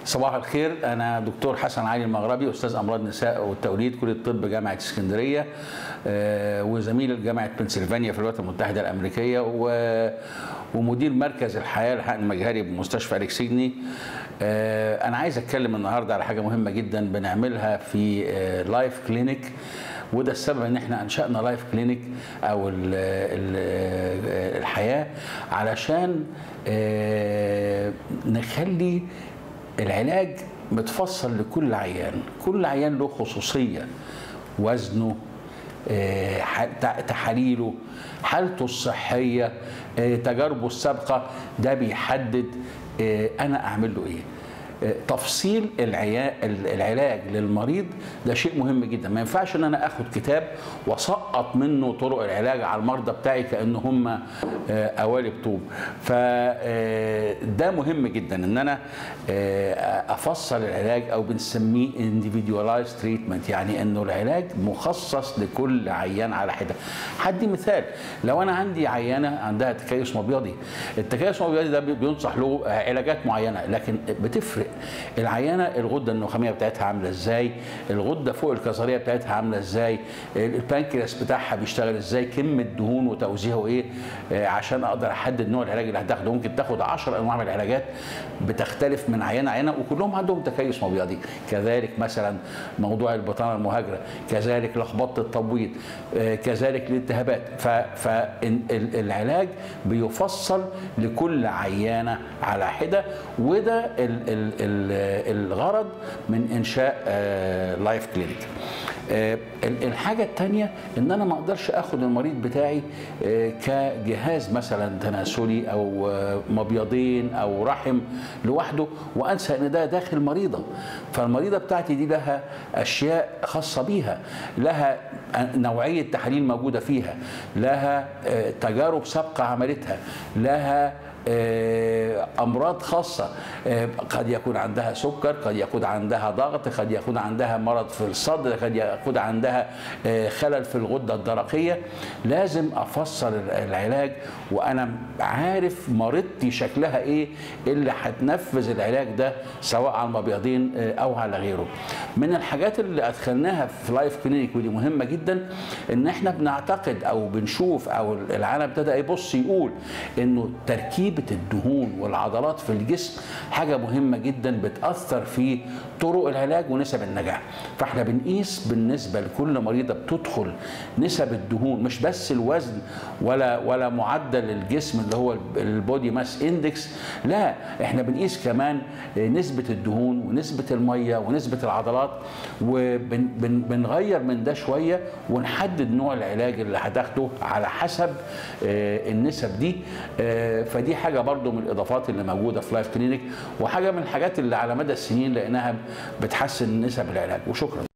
صباح الخير انا دكتور حسن علي المغربي استاذ امراض نساء والتوليد كليه الطب جامعه اسكندريه آه، وزميل جامعه بنسلفانيا في الولايات المتحده الامريكيه و- ومدير مركز الحياه الحقن المجهري بمستشفى اليك سيدني آه، انا عايز اتكلم النهارده على حاجه مهمه جدا بنعملها في آه، لايف كلينيك وده السبب ان احنا انشانا لايف كلينيك او ال ال الحياه علشان آه، نخلي العلاج متفصل لكل عيان كل عيان له خصوصيه وزنه آه، ح- تع- تحاليله حالته الصحيه آه، تجاربه السابقه ده بيحدد آه، انا اعمل له ايه آه، تفصيل العيا- العلاج للمريض ده شيء مهم جدا ما ينفعش ان انا اخد كتاب واسقط منه طرق العلاج على المرضى بتاعي كان هم آه، قوالب طوب فده مهم جدا ان انا آه، افصل العلاج او بنسميه individualized treatment يعني انه العلاج مخصص لكل عيان على حده هدي مثال لو انا عندي عيانه عندها تكيس مبيضي التكيس المبيضي ده بينصح له علاجات معينه لكن بتفرق العيانه الغده النخاميه بتاعتها عامله ازاي الغده فوق الكظريه بتاعتها عامله ازاي البانكرياس بتاعها بيشتغل ازاي كم الدهون وتوزيعه ايه آه، عشان اقدر احدد نوع العلاج اللي هتاخده ممكن تاخد 10 انواع من العلاجات بتختلف من عيانه عيانه وكلهم عندهم تكيس مبيضي كذلك مثلا موضوع البطانه المهاجره كذلك لخبطه التبويض آه، كذلك الالتهابات فالعلاج بيفصل لكل عيانه على حده وده ال- ال- ال- الغرض من انشاء لايف كلينيك آه، ال- الحاجة التانية ان انا ما اقدرش اخد المريض بتاعي آه، كجهاز مثلا تناسلي او آه، مبيضين او رحم لوحده وانسى ان ده داخل مريضة فالمريضة بتاعتي دي لها اشياء خاصة بيها لها نوعية تحاليل موجودة فيها لها آه، تجارب سابقة عملتها لها آه، امراض خاصه آه، قد يكون عندها سكر قد يكون عندها ضغط قد يكون عندها مرض في الصدر قد يكون عندها آه، خلل في الغده الدرقيه لازم افصل العلاج وانا عارف مريضتي شكلها ايه اللي هتنفذ العلاج ده سواء على المبيضين آه، او على غيره من الحاجات اللي ادخلناها في لايف كلينيك ودي مهمه جدا ان احنا بنعتقد او بنشوف او العالم ابتدى يبص يقول انه تركيبه الدهون والعضلات في الجسم حاجه مهمه جدا بتاثر في طرق العلاج ونسب النجاح فاحنا بنقيس بالنسبه لكل مريضه بتدخل نسب الدهون مش بس الوزن ولا ولا معدل الجسم اللي هو البودي ماس اندكس لا احنا بنقيس كمان نسبه الدهون ونسبه الميه ونسبه العضلات وبنغير من ده شويه ونحدد نوع العلاج اللي هتاخده على حسب آه، النسب دي آه، فدي حاجه برضو من الاضافات اللي موجوده في لايف كلينيك وحاجه من الحاجات اللي على مدى السنين لقيناها بتحسن نسب العلاج وشكرا